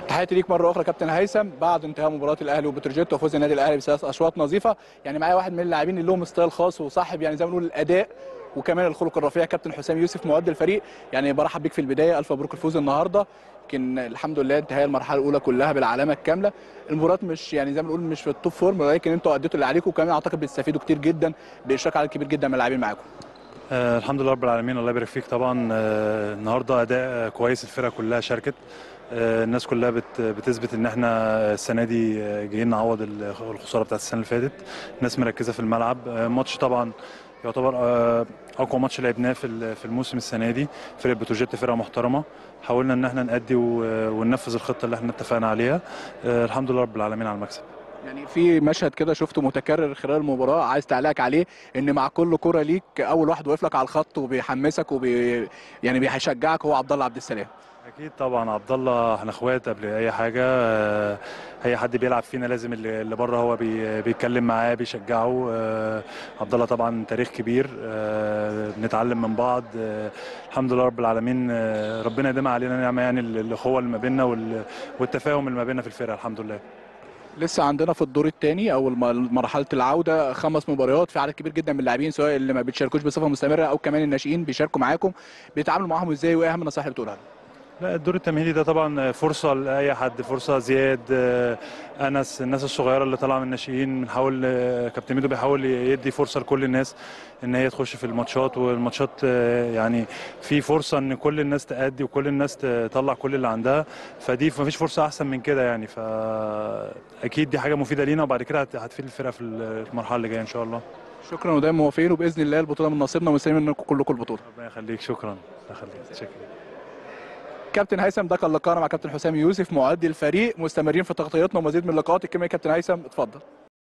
تحياتي ليك مره اخرى كابتن هيثم بعد انتهاء مباراه الاهلي وبتروجيت وفوز النادي الاهلي بثلاث اشواط نظيفه يعني معايا واحد من اللاعبين اللي لهم ستايل خاص وصاحب يعني زي ما نقول الاداء وكمان الخلق الرفيع كابتن حسام يوسف معد الفريق يعني برحب بيك في البدايه الف مبروك الفوز النهارده يمكن الحمد لله انتهاء المرحله الاولى كلها بالعلامه الكامله المباراه مش يعني زي ما نقول مش في التوب فورم ولكن انتوا اديتوا اللي عليكم وكمان اعتقد بتستفيدوا كتير جدا باشراك عدد كبير جدا من اللاعبين معاكم آه الحمد لله رب العالمين الله يبارك فيك طبعا آه النهارده اداء كويس الفرقه كلها شاركت آه الناس كلها بت بتثبت ان احنا السنه دي آه، جايين نعوض الخساره بتاعت السنه اللي فاتت الناس مركزه في الملعب آه ماتش طبعا يعتبر آه اقوى ماتش لعبناه في ال- في الموسم السنه دي فرقه بتروجيت فرقه محترمه حاولنا ان احنا نأدي و- وننفذ الخطه اللي احنا اتفقنا عليها آه الحمد لله رب العالمين على المكسب يعني في مشهد كده شفته متكرر خلال المباراه عايز تعليقك عليه ان مع كل كره ليك اول واحد واقف لك على الخط وبيحمسك وبي يعني بيشجعك هو عبد الله عبد السلام اكيد طبعا عبد الله احنا اخوات قبل اي حاجه آه، اي حد بيلعب فينا لازم اللي اللي بره هو بي- بيتكلم معاه بيشجعه آه، عبد الله طبعا تاريخ كبير آه، بنتعلم من بعض آه، الحمد لله رب العالمين آه، ربنا يديم علينا نعمه يعني ال- الاخوه اللي ما بيننا وال- والتفاهم اللي ما بيننا في الفرقه الحمد لله لسه عندنا في الدور الثاني او الم- مرحله العوده خمس مباريات في عدد كبير جدا من اللاعبين سواء اللي ما بتشاركوش بصفه مستمره او كمان الناشئين بيشاركوا معاكم بيتعاملوا معاهم ازاي وايه اهم النصائح اللي بتقولها لهم؟ لا الدور التمهيدي ده طبعا فرصة لأي حد فرصة زياد آه، أنس الناس الصغيرة اللي طالعة من الناشئين بنحاول آه، كابتن ميدو بيحاول يدي فرصة لكل الناس إن هي تخش في الماتشات والماتشات آه، يعني في فرصة إن كل الناس تأدي وكل الناس تطلع كل اللي عندها فدي مفيش فرصة أحسن من كده يعني فأكيد دي حاجة مفيدة لينا وبعد كده هت- هتفيد الفرقة في المرحلة اللي جاية إن شاء الله شكرا ودايما موافقين وباذن الله البطوله من نصيبنا ومستنيين منكم كلكم البطوله ربنا يخليك شكرا الله يخليك شكرا كابتن هيثم ده كان لقاءنا مع كابتن حسام يوسف معد الفريق مستمرين في تغطيتنا ومزيد من اللقاءات الكلمه يا كابتن هيثم اتفضل